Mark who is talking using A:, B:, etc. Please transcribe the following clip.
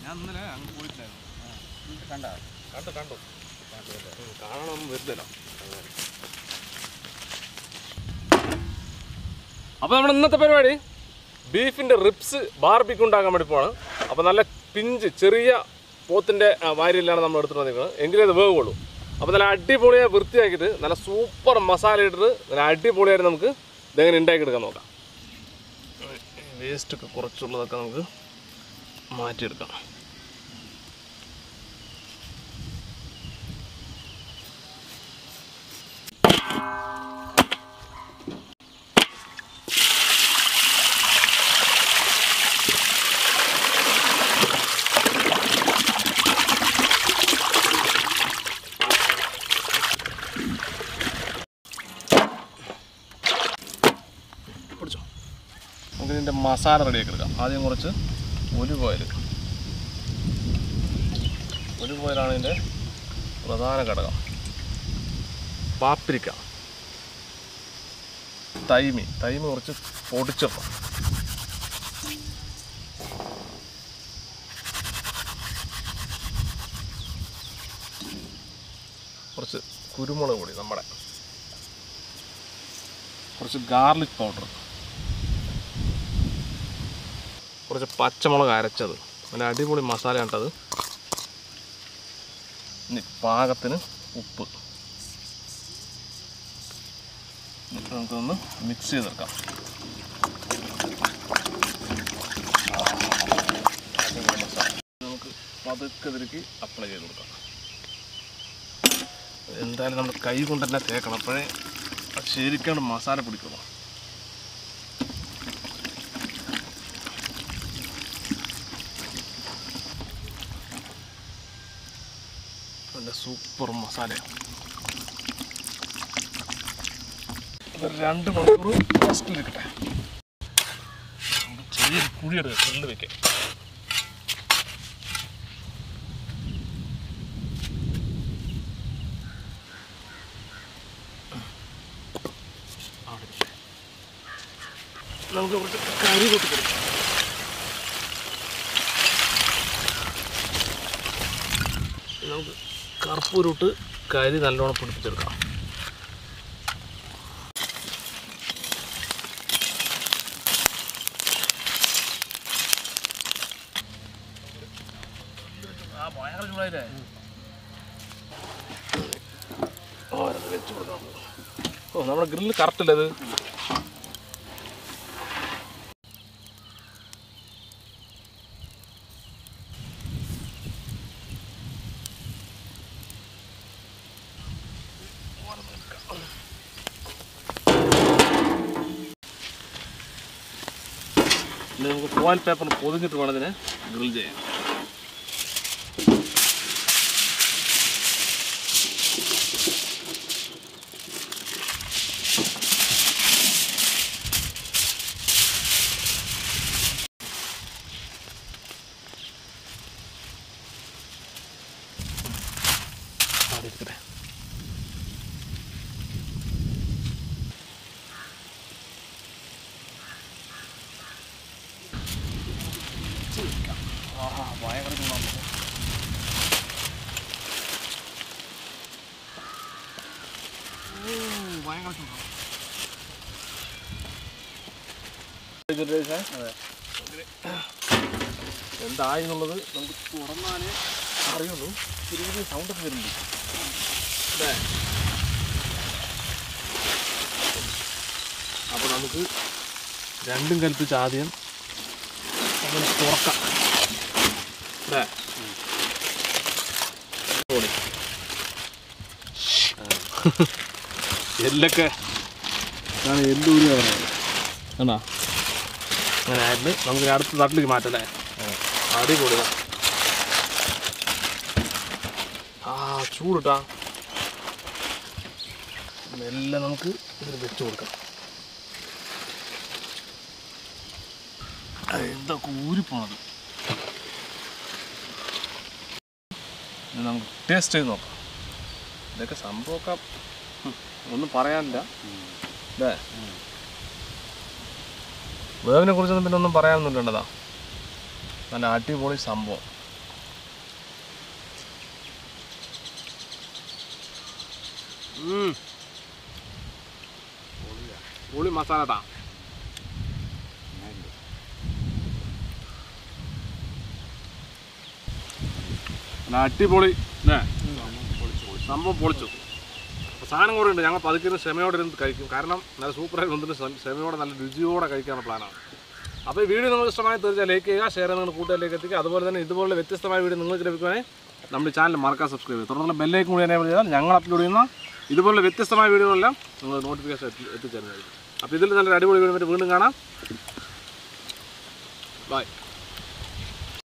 A: ഞാൻ ഇന്നലെ അങ്ങ് പോയിട്ടില്ലായിരുന്നു
B: കണ്ടോ
A: കണ്ടു കണ്ടു കാണണം വരുന്നില്ല അപ്പോൾ നമ്മുടെ ഇന്നത്തെ പരിപാടി ബീഫിൻ്റെ റിപ്സ് ബാർബിക്ക് ഉണ്ടാക്കാൻ വേണ്ടി പോവാണ് അപ്പോൾ നല്ല പിഞ്ച് ചെറിയ പോത്തിൻ്റെ വാരിയിലാണ് നമ്മൾ എടുത്തിട്ട് വന്നിരിക്കുന്നത് എങ്കിലേ അത് വേവുള്ളൂ അപ്പോൾ നല്ല അടിപൊളിയായി വൃത്തിയാക്കിയിട്ട് നല്ല സൂപ്പർ മസാല ഇട്ടിട്ട് നല്ല അടിപൊളിയായിട്ട് നമുക്ക് ഇതെങ്ങനെ ഉണ്ടാക്കിയെടുക്കാൻ നോക്കാം വേസ്റ്റൊക്കെ കുറച്ചുള്ളതൊക്കെ നമുക്ക് മാറ്റിയെടുക്കാം പിടിച്ചോ നമുക്ക് ഇതിൻ്റെ മസാല റെഡിയാക്കി എടുക്കാം ആദ്യം കുറച്ച് ഒലിവ് ഓയിൽ ഒലിവ് ഓയിലാണ് ഇതിൻ്റെ പ്രധാന ഘടകം പാപ്രിക്ക തൈമി തൈമി കുറച്ച് പൊടിച്ചിടണം കുറച്ച് കുരുമുളക് പൊടി നമ്മുടെ കുറച്ച് ഗാർലിക് പൗഡർ കുറച്ച് പച്ചമുളക് അരച്ചത് നല്ല അടിപൊളി മസാല കണ്ടത് ഇനി പാകത്തിന് ഉപ്പ് എന്നിട്ട് നമുക്കൊന്ന് മിക്സ് ചെയ്തെടുക്കാം നമുക്ക് പതുക്കെ ഇതിലേക്ക് അപ്ലൈ ചെയ്ത് കൊടുക്കാം എന്തായാലും നമ്മൾ കൈ കൊണ്ട് തന്നെ തേക്കണം അപ്പോഴേ അത് ശരിക്കാണ് മസാല പിടിക്കുള്ളൂ നല്ല സൂപ്പർ മസാലയാണ് ഇത് രണ്ട് മണിക്കൂർ റെസ്റ്റിലിരിക്കട്ടെ നമുക്ക് ചെറിയൊരു കുഴിയെടുക്കുക ഗ്രില്ല് വെക്കാം അവിടെ ഇരിക്കട്ടെ. നമുക്ക് കുറച്ച് കരി കൂട്ടി കൊടുക്കാം നമുക്ക് കർപ്പൂരിട്ട് കരി നല്ലോണം പിടിപ്പിച്ചെടുക്കാം ആ ഭയങ്കര ചൂടായില്ലേ ഓരോന്ന് വെച്ച് കൊടുക്കാം ഓ നമ്മുടെ ഗ്രില്ല് കറക്റ്റ് അല്ലേ ഇത് ഇനി നമുക്ക് ഫോയിൽ പേപ്പർ പൊതിഞ്ഞിട്ട് വേണം ഇതിനെ ഗ്രിൽ ചെയ്യാൻ അവിടെ ഇരിക്കട്ടെ ആഹാ ഭയങ്കര ചൂടാണ് ഭയങ്കര ചൂടാണ്
B: അതെ
A: എന്തായി എന്നുള്ളത് നമുക്ക് തുറന്നാലേ അറിയുള്ളൂ ചെറിയ ചെറിയ സൗണ്ടൊക്കെ വരുന്നുണ്ട് അല്ലേ അപ്പോൾ നമുക്ക് രണ്ടും കൽപ്പിച്ച് ആദ്യം അങ്ങനെ തുറക്കാം അല്ലേ പൊളി. എല്ലൊക്കെ ഞാൻ എല്ലൂരി പറയുന്നത് ആണോ അങ്ങനെ ആയിരുന്നു നമുക്ക് അടുത്ത തട്ടിലേക്ക് മാറ്റാം അല്ലേ അടിപൊളി ആ ചൂടിട്ടാ മെല്ലെ നമുക്ക് ഇതിൽ വെച്ച് കൊടുക്കാം ആ, എന്തൊക്കെ ഊരിപ്പോണത് ഇനി നമുക്ക് ടേസ്റ്റ് ചെയ്ത് നോക്കാം ഇതൊക്കെ സംഭവമൊക്കെ ഉം, ഒന്നും പറയാനില്ല അല്ലേ വേവിനെ കുറിച്ചൊന്നും പിന്നെ ഒന്നും പറയാനൊന്നുമില്ലണ്ടതാ നല്ല അടിപൊളി സംഭവം ഉം. പുളി മസാല ഇട്ടാ നല്ല അടിപൊളി അല്ലേ സംഭവം പൊളിച്ചു അപ്പോൾ സാധനം കൂടെ ഉണ്ട് ഞങ്ങൾ പതുക്കെ ക്ഷമയോടെ ഇരുന്ന് കഴിക്കും കാരണം നല്ല സൂപ്പറായി വന്നിട്ട് ക്ഷമ- ക്ഷമയോടെ നല്ല രുചിയോടെ കഴിക്കാനുള്ള പ്ലാനാണ് അപ്പോൾ ഈ വീഡിയോ നിങ്ങൾക്ക് ഇഷ്ടമായി തീർച്ചയായും ലൈക്ക് ചെയ്യുക ഷെയർ ചെയ്യുക നിങ്ങളുടെ കൂട്ടുകാരിലേക്ക് എത്തിക്കുക അതുപോലെ തന്നെ ഇതുപോലെ വ്യത്യസ്തമായ വീഡിയോ നിങ്ങൾക്ക് ലഭിക്കുവാണെങ്കിൽ നമ്മുടെ ചാനൽ മറക്കാൻ സബ്സ്ക്രൈബ് ചെയ്യുക തുടർന്നുള്ള ബെല്ലേക്ക് കൂടി എനേബിൾ ചെയ്താൽ ഞങ്ങൾ അപ്ലോഡ് ചെയ്യുന്ന ഇതുപോലെ വ്യത്യസ്തമായ വീഡിയോകളെല്ലാം നിങ്ങൾ നോട്ടിഫിക്കേഷൻ എത്തി എത്തിച്ചേരുന്നതായിരിക്കും അപ്പോൾ ഇതിൽ നല്ലൊരു അടിപൊളി വീഡിയോ വീണ്ടും കാണാം ബൈ